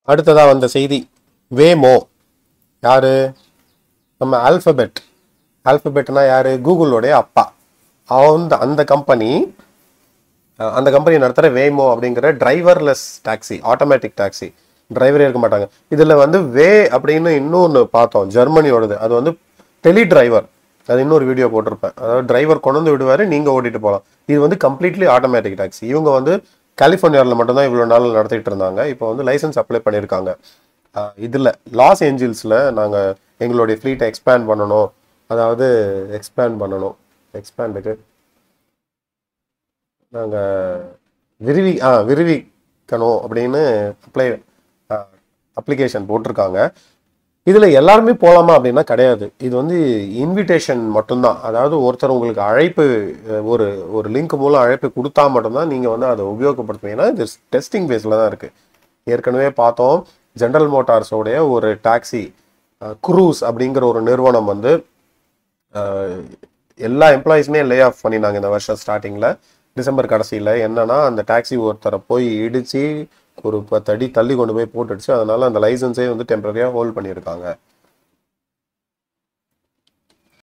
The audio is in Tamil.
அடுத்ததா வந்த செய்தி வேமோ யாரு நம்ம ஆல்பபெட் ஆல்பபெட்னா யாரு கூகுளோடைய அப்பா அந்த அந்த கம்பெனி அந்த கம்பெனி நடத்துகிற வேமோ அப்படிங்கிற டிரைவர்லெஸ் டாக்ஸி ஆட்டோமேட்டிக் டாக்ஸி டிரைவரே இருக்க மாட்டாங்க இதில் வந்து வே அப்படின்னு இன்னொன்று பார்த்தோம் ஜெர்மனியோடது அது வந்து டெலி டிரைவர் அது இன்னொரு வீடியோ போட்டிருப்பேன் அதாவது டிரைவர் கொண்டு வந்து விடுவார் நீங்கள் ஓட்டிட்டு போகலாம் இது வந்து கம்ப்ளீட்லி ஆட்டோமேட்டிக் டாக்ஸி இவங்க வந்து கலிஃபோர்னியாவில் மட்டும்தான் இவ்வளோ நாள் நடத்திட்டு இருந்தாங்க இப்போ வந்து லைசன்ஸ் அப்ளை பண்ணியிருக்காங்க இதில் லாஸ் ஏஞ்சல்ஸில் நாங்கள் எங்களுடைய ஃப்ளீட்டை எக்ஸ்பேண்ட் பண்ணணும் அதாவது எக்ஸ்பேண்ட் பண்ணணும் எக்ஸ்பேண்டுக்கு நாங்கள் விரிவி ஆ விரிவிக்கணும் அப்படின்னு அப்ளை அப்ளிகேஷன் போட்டிருக்காங்க இதில் எல்லாருமே போகலாமா அப்படின்னா கிடையாது இது வந்து இன்விடேஷன் மட்டும்தான் அதாவது ஒருத்தர் உங்களுக்கு அழைப்பு அஹ், ஒரு ஒரு லிங்க் மூலம் அழைப்பு கொடுத்தா மட்டும்தான் நீங்கள் வந்து அதை உபயோகப்படுத்துவீங்கன்னா இது டெஸ்டிங் பேஸில் தான் இருக்குது ஏற்கனவே பார்த்தோம் ஜென்ரல் மோட்டார்ஸோடைய ஒரு டாக்ஸி குரூஸ் அப்படிங்கிற ஒரு நிறுவனம் வந்து அஹ், எல்லா எம்ப்ளாயீஸுமே லே ஆஃப் பண்ணினாங்க இந்த வருஷம் ஸ்டார்டிங்கில் டிசம்பர் கடைசியில் என்னன்னா அந்த டாக்ஸி ஒருத்தரை போய் இடித்து ஒரு பத்து அடி தள்ளி கொண்டு போய் போட்டுடுச்சு அதனால அந்த லைசன்ஸே வந்து டெம்பரரியாக ஹோல்ட் பண்ணியிருக்காங்க